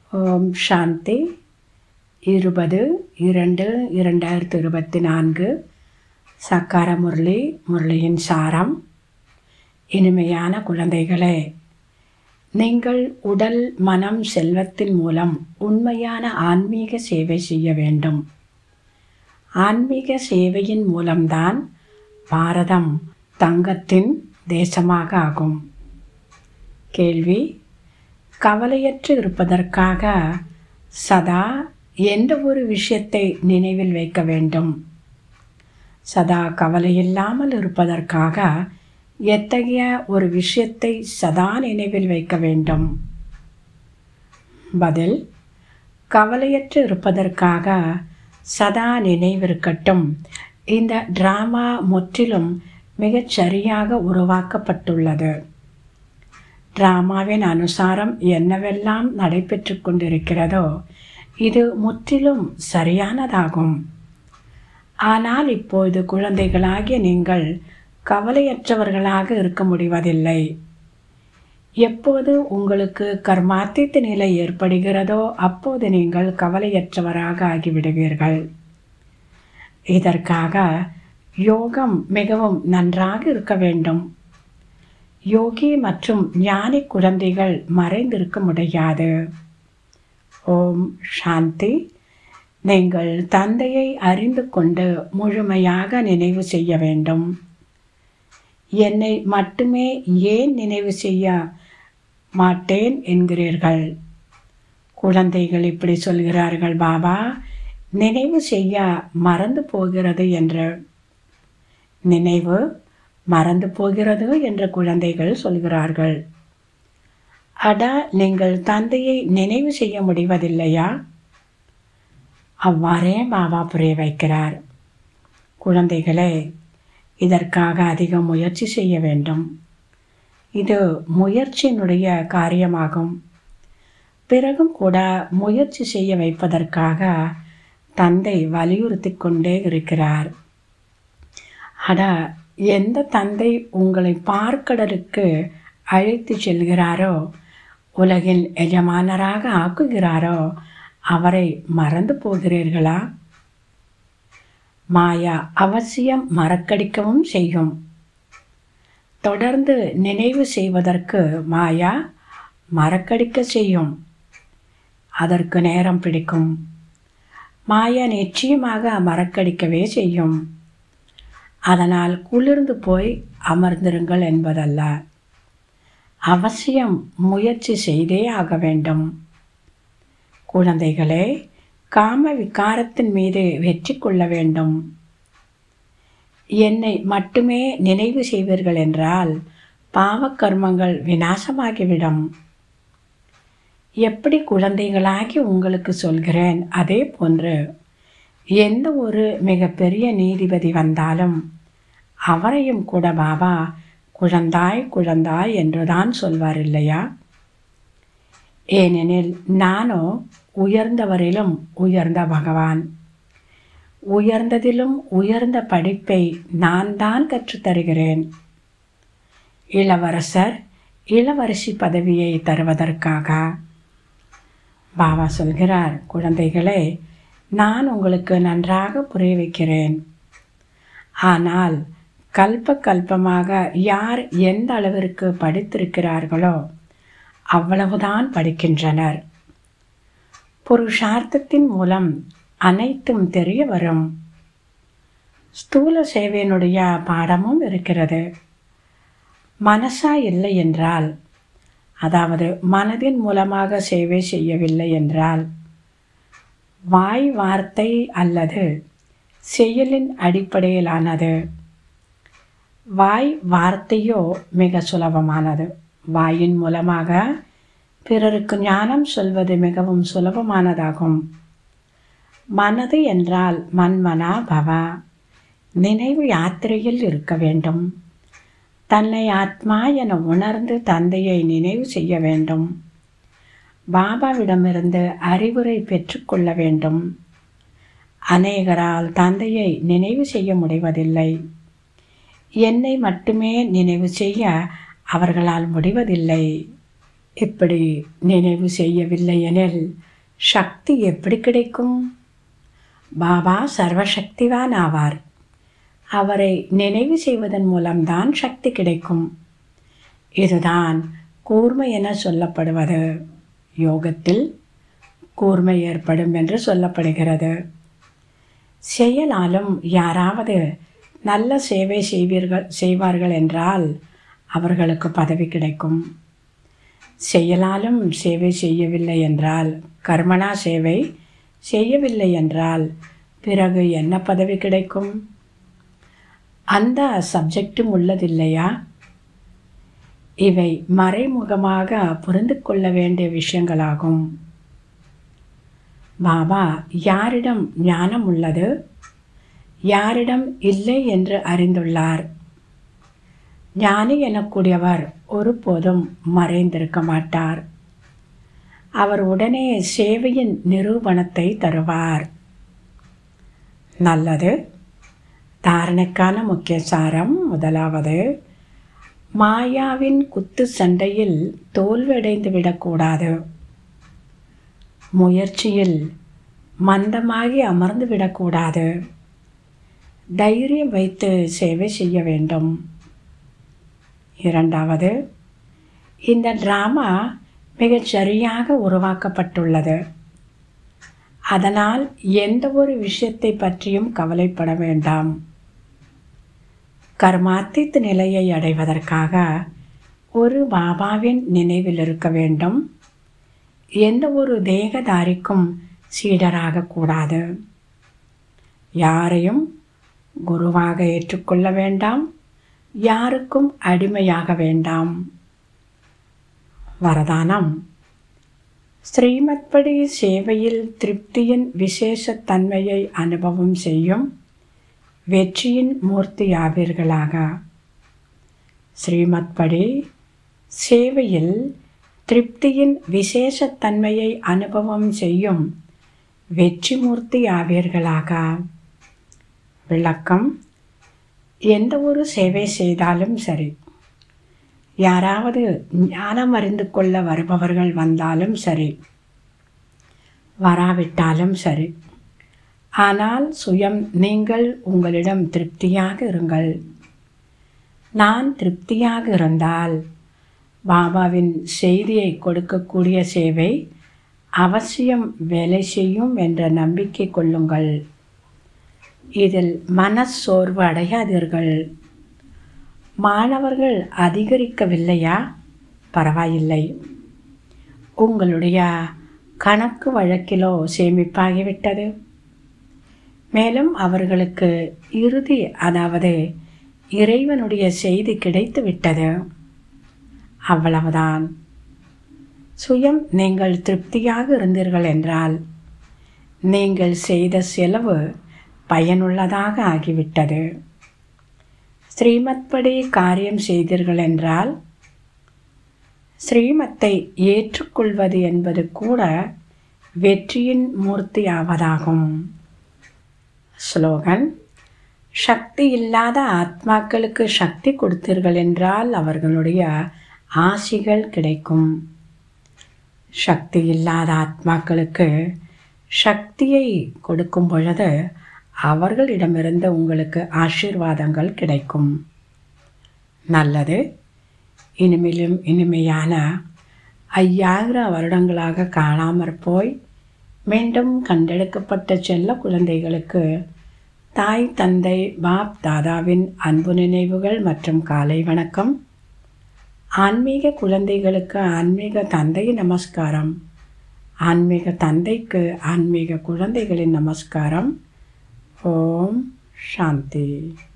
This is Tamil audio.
ஓம் சாந்தி இருபது இரண்டு இரண்டாயிரத்து இருபத்தி நான்கு சக்கார முரளி முரளியின் சாரம் இனிமையான குழந்தைகளே நீங்கள் உடல் மனம் செல்வத்தின் மூலம் உண்மையான ஆன்மீக சேவை செய்ய வேண்டும் ஆன்மீக சேவையின் மூலம்தான் பாரதம் தங்கத்தின் தேசமாக ஆகும் கேள்வி கவலையற்று இருப்பதற்காக சதா எந்த ஒரு விஷயத்தை நினைவில் வைக்க வேண்டும் சதா கவலையில்லாமல் இருப்பதற்காக எத்தகைய ஒரு விஷயத்தை சதா நினைவில் வைக்க வேண்டும் பதில் கவலையற்று இருப்பதற்காக சதா நினைவிருக்கட்டும் இந்த டிராமா முற்றிலும் மிகச் சரியாக உருவாக்கப்பட்டுள்ளது டிராமாவின் அனுசாரம் என்னவெல்லாம் நடைபெற்று கொண்டிருக்கிறதோ இது முற்றிலும் சரியானதாகும் ஆனால் இப்போது குழந்தைகளாகிய நீங்கள் கவலையற்றவர்களாக இருக்க முடிவதில்லை எப்போது உங்களுக்கு கர்மாத்தித்த நிலை ஏற்படுகிறதோ அப்போது நீங்கள் கவலையற்றவராக ஆகிவிடுவீர்கள் இதற்காக யோகம் மிகவும் நன்றாக இருக்க வேண்டும் யோகி மற்றும் ஞானி குழந்தைகள் மறைந்திருக்க முடியாது ஓம் சாந்தி நீங்கள் தந்தையை அறிந்து கொண்டு முழுமையாக நினைவு செய்ய வேண்டும் என்னை மட்டுமே ஏன் நினைவு செய்ய மாட்டேன் என்கிறீர்கள் குழந்தைகள் இப்படி சொல்கிறார்கள் பாபா நினைவு செய்ய மறந்து போகிறது என்று நினைவு மறந்து போகிறது என்று குழந்தைகள் சொல்கிறார்கள் அட நீங்கள் தந்தையை நினைவு செய்ய முடிவதில்லையா அவ்வாறே பாபா புரிய வைக்கிறார் குழந்தைகளே இதற்காக அதிக முயற்சி செய்ய வேண்டும் இது முயற்சியினுடைய காரியமாகும் பிறகும் கூட முயற்சி செய்ய வைப்பதற்காக தந்தை வலியுறுத்தி கொண்டே இருக்கிறார் அட எந்த தந்தை உங்களை பார்க்கடலுக்கு அழைத்து செல்கிறாரோ உலகின் எஜமானராக ஆக்குகிறாரோ அவரை மறந்து போகிறீர்களா மாயா அவசியம் மறக்கடிக்கவும் செய்யும் தொடர்ந்து நினைவு செய்வதற்கு மாயா மறக்கடிக்க செய்யும் அதற்கு நேரம் பிடிக்கும் மாயா நிச்சயமாக மறக்கடிக்கவே செய்யும் அதனால் குளிர்ந்து போய் அமர்ந்திருங்கள் என்பதல்ல அவசியம் முயற்சி செய்தே ஆக வேண்டும் குழந்தைகளே காம விகாரத்தின் மீது வெற்றி கொள்ள வேண்டும் என்னை மட்டுமே நினைவு செய்வீர்கள் என்றால் பாவக்கர்மங்கள் விநாசமாகிவிடும் எப்படி குழந்தைகளாகி உங்களுக்கு சொல்கிறேன் அதே போன்று எந்த ஒரு மிகப்பெரிய நீதிபதி வந்தாலும் அவரையும் கூட பாபா குழந்தாய் குழந்தாய் என்றுதான் சொல்வார் இல்லையா ஏனெனில் நானோ உயர்ந்தவரிலும் உயர்ந்த பகவான் உயர்ந்ததிலும் உயர்ந்த படிப்பை நான் தான் கற்றுத்தருகிறேன் இளவரசர் இளவரசி பதவியை தருவதற்காக பாபா சொல்கிறார் குழந்தைகளே நான் உங்களுக்கு நன்றாக புரிய வைக்கிறேன் ஆனால் கல்ப கல்பமாக யார் எந்த அளவிற்கு படித்திருக்கிறார்களோ அவ்வளவுதான் படிக்கின்றனர் புருஷார்த்தத்தின் மூலம் அனைத்தும் தெரிய வரும் ஸ்தூல சேவையினுடைய பாடமும் இருக்கிறது மனசா இல்லை என்றால் அதாவது மனதின் மூலமாக சேவை செய்யவில்லை என்றால் வாய் வார்த்தை அல்லது செயலின் அடிப்படையிலானது வாய் வார்த்தையோ மிக சுலபமானது வாயின் மூலமாக பிறருக்கு ஞானம் சொல்வது மிகவும் சுலபமானதாகும் மனது என்றால் மன்மனா பவா நினைவு யாத்திரையில் இருக்க வேண்டும் தன்னை ஆத்மா என உணர்ந்து தந்தையை நினைவு செய்ய வேண்டும் பாபாவிடமிருந்து அறிவுரை பெற்றுக்கொள்ள வேண்டும் அநேகரால் தந்தையை நினைவு செய்ய முடிவதில்லை என்னை மட்டுமே நினைவு செய்ய அவர்களால் முடிவதில்லை இப்படி நினைவு செய்யவில்லை எனில் சக்தி எப்படி கிடைக்கும் பாபா சர்வசக்திவான் ஆவார் அவரை நினைவு செய்வதன் மூலம்தான் சக்தி கிடைக்கும் இதுதான் கூர்மை என சொல்லப்படுவது யோகத்தில் கூர்மை ஏற்படும் என்று சொல்லப்படுகிறது செயலாலும் யாராவது நல்ல சேவை செய்வீர்கள் செய்வார்கள் என்றால் அவர்களுக்கு பதவி கிடைக்கும் செயலாலும் சேவை செய்யவில்லை என்றால் கர்மனா சேவை செய்யவில்லை என்றால் பிறகு என்ன பதவி கிடைக்கும் அந்த சப்ஜெக்டும் உள்ளதில்லையா இவை மறைமுகமாக புரிந்து கொள்ள வேண்டிய விஷயங்களாகும் பாபா யாரிடம் ஞானம் உள்ளது யாரிடம் இல்லை என்று அறிந்துள்ளார் ஞானி எனக்கூடியவர் ஒருபோதும் மறைந்திருக்க மாட்டார் அவர் உடனே சேவையின் நிரூபணத்தை தருவார் நல்லது தாரணைக்கான முக்கிய சாரம் முதலாவது மாயாவின் குத்து சண்டையில் தோல்வியடைந்து விடக்கூடாது முயற்சியில் மந்தமாகி அமர்ந்து விடக்கூடாது தைரியம் வைத்து சேவை செய்ய வேண்டும் இரண்டாவது இந்த ட்ராமா மிகச் சரியாக உருவாக்கப்பட்டுள்ளது அதனால் எந்த ஒரு விஷயத்தை பற்றியும் கவலைப்பட வேண்டாம் கர்மாத்தித் நிலையை அடைவதற்காக ஒரு பாபாவின் நினைவில் இருக்க வேண்டும் எந்த ஒரு தேகதாரிக்கும் சீடராகக்கூடாது யாரையும் குருவாக ஏற்றுக்கொள்ள வேண்டாம் யாருக்கும் அடிமையாக வேண்டாம் வரதானம் ஸ்ரீமத்படி சேவையில் திருப்தியின் விசேஷத்தன்மையை அனுபவம் செய்யும் வெற்றியின் மூர்த்தியாவீர்களாக ஸ்ரீமத்படி சேவையில் திருப்தியின் விசேஷத்தன்மையை அனுபவம் செய்யும் வெற்றி மூர்த்தி ஆவீர்களாக விளக்கம் எந்த ஒரு சேவை செய்தாலும் சரி யாராவது ஞானம் அறிந்து கொள்ள வருபவர்கள் வந்தாலும் சரி வராவிட்டாலும் சரி ஆனால் சுயம் நீங்கள் உங்களிடம் திருப்தியாக இருங்கள் நான் திருப்தியாக இருந்தால் பாபாவின் செய்தியை கொடுக்கக்கூடிய சேவை அவசியம் வேலை செய்யும் என்ற நம்பிக்கை கொள்ளுங்கள் இதில் மனச்சோர்வு அடையாதீர்கள் மாணவர்கள் அதிகரிக்கவில்லையா பரவாயில்லை உங்களுடைய கணக்கு வழக்கிலோ சேமிப்பாகிவிட்டது மேலும் அவர்களுக்கு இறுதி அதாவது இறைவனுடைய செய்தி கிடைத்து விட்டது அவ்வளவுதான் சுயம் நீங்கள் திருப்தியாக இருந்தீர்கள் என்றால் நீங்கள் செய்த செலவு பயனுள்ளதாக ஆகிவிட்டது ஸ்ரீமத்படி காரியம் செய்தீர்கள் என்றால் ஸ்ரீமத்தை ஏற்றுக்கொள்வது என்பது கூட வெற்றியின் மூர்த்தி ஆவதாகும் ஸ்லோகன் சக்தி இல்லாத ஆத்மாக்களுக்கு சக்தி கொடுத்தீர்கள் என்றால் அவர்களுடைய ஆசிகள் கிடைக்கும் சக்தி இல்லாத ஆத்மாக்களுக்கு சக்தியை கொடுக்கும் பொழுது அவர்களிடமிருந்து உங்களுக்கு ஆசீர்வாதங்கள் கிடைக்கும் நல்லது இனிமேலும் இனிமையான ஐயாயிரம் வருடங்களாக காணாமற் போய் மீண்டும் கண்டெடுக்கப்பட்ட செல்ல குழந்தைகளுக்கு தாய் தந்தை பாப் தாதாவின் அன்பு நினைவுகள் மற்றும் காலை வணக்கம் ஆன்மீக குழந்தைகளுக்கு ஆன்மீக தந்தை நமஸ்காரம் ஆன்மீக தந்தைக்கு ஆன்மீக குழந்தைகளின் நமஸ்காரம் ஓம் சாந்தி